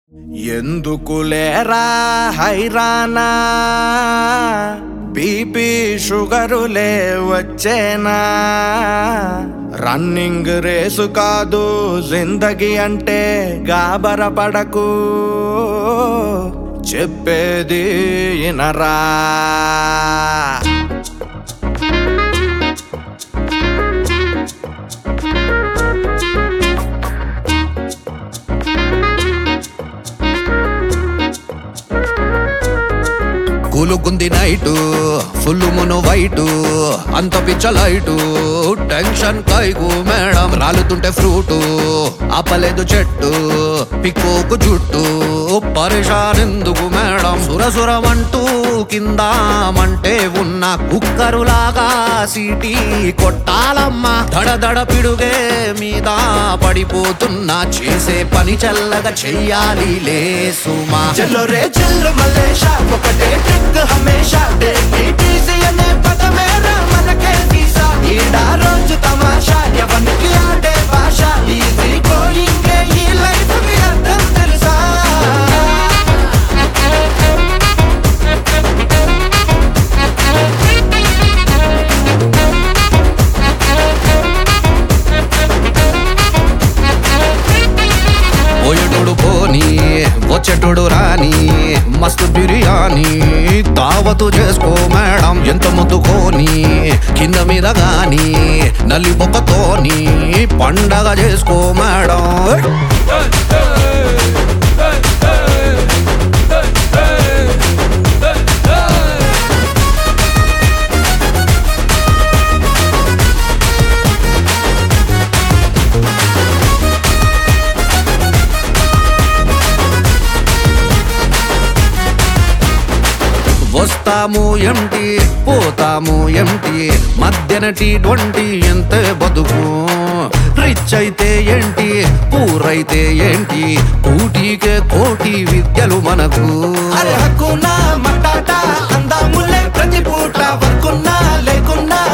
ఎందుకు లేరా హైరానా బీపీ షుగరులే వచ్చేనా రన్నింగ్ రేసు కాదు జిందగీ అంటే గాబరపడకు చెప్పేది ఇనరా కూలుకుంది నైటు ఫుల్ మును వైటు అంత పిచ్చ లైటు టెన్షన్ కైకు మేడం రాలుతుంటే ఫ్రూటు ఆపలేదు చెట్టు పిక్కోకు జుట్టు పరిషాన్ ఎందుకు మేడం సురసురమంటూ కిందామంటే ఉన్న కుక్కరులాగా సీటీ కొట్టాలమ్మా దడ దడ పిడుగే మీద పడిపోతున్నా చేసే పని చల్లగా చెయ్యాలి లే సుమా చలో రే చల్లు మలేషా ఒకటే ట్రిక్ హమేషా డేటీసీ అనే పదమేరా మనకే వీసా ఈడా రోజు తమాషా ఎవరికి ఆడే భాష ఈజీ గోయింగ్ ఈ లైఫ్ కి అర్థం తెలుసా పోయేటోడు పోని వచ్చేటోడు రాని మస్తు బిర్యానీ తావతు చేసుకో మేడం ఎంత ముద్దుకోని కింద మీద గాని నల్లి బొక్కతోని పండగ చేసుకో మేడం వస్తాము ఎంటి పోతాము ఎంటి మధ్యన టీ ట్వంటీ ఎంతే బతుకు రిచ్ అయితే ఏంటి పూరైతే ఏంటి కూటికే కోటి విద్యలు మనకు అరే హక్కున్నా మటాటా అందాములే ప్రతి పూట వర్కున్నా లేకున్నా